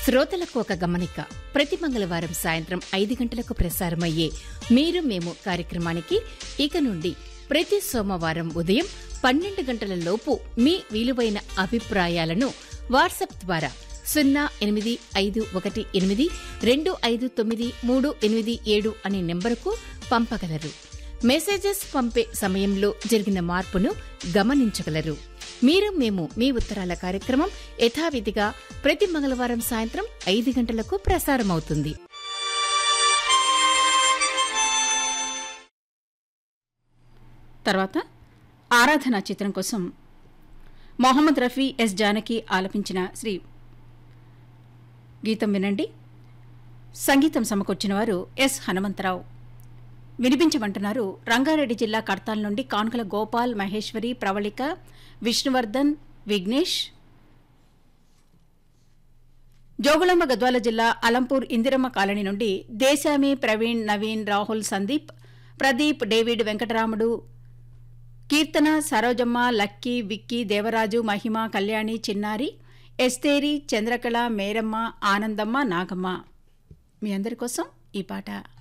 శ్రోతలకు ఒక గమనిక ప్రతి మంగళవారం సాయంత్రం ఐదు గంటలకు ప్రసారమయ్యే మీరు మేము కార్యక్రమానికి ఇక నుండి ప్రతి సోమవారం ఉదయం పన్నెండు గంటల లోపు మీ విలువైన అభిప్రాయాలను వాట్సాప్ ద్వారా సున్నా ఎనిమిది ఐదు ఒకటి ఎనిమిది రెండు ఐదు తొమ్మిది మూడు ఎనిమిది ఏడు అనే నెంబరుకు పంపగలరు మెసేజెస్ పంపే సమయంలో జరిగిన మార్పును గమనించగలరు మీరు మేము మీ ఉత్తరాల కార్యక్రమం యథావిధిగా ప్రతి మంగళవారం సాయంత్రం ఐదు గంటలకు ప్రసారమవుతుంది తర్వాత ఆరాధన చిత్రం కోసం మొహమ్మద్ రఫీ ఎస్ జానకి ఆలపించిన శ్రీ గీతం వినండి సంగీతం సమకూర్చిన వారు ఎస్ హనుమంతరావు వినిపించమంటున్నారు రంగారెడ్డి జిల్లా కడతాల నుండి కానుకల గోపాల్ మహేశ్వరి ప్రవళిక విష్ణువర్ధన్ విఘ్నేష్ జోగుళమ్మ గద్వాల జిల్లా అలంపూర్ ఇందిరమ్మ కాలనీ నుండి దేశామి ప్రవీణ్ నవీన్ రాహుల్ సందీప్ ప్రదీప్ డేవిడ్ వెంకటరాముడు కీర్తన సరోజమ్మ లక్కీ విక్కీ దేవరాజు మహిమ కళ్యాణి చిన్నారి ఎస్తేరి చంద్రకళ మేరమ్మ ఆనందమ్మ నాగమ్మ మీ అందరి కోసం ఈ పాట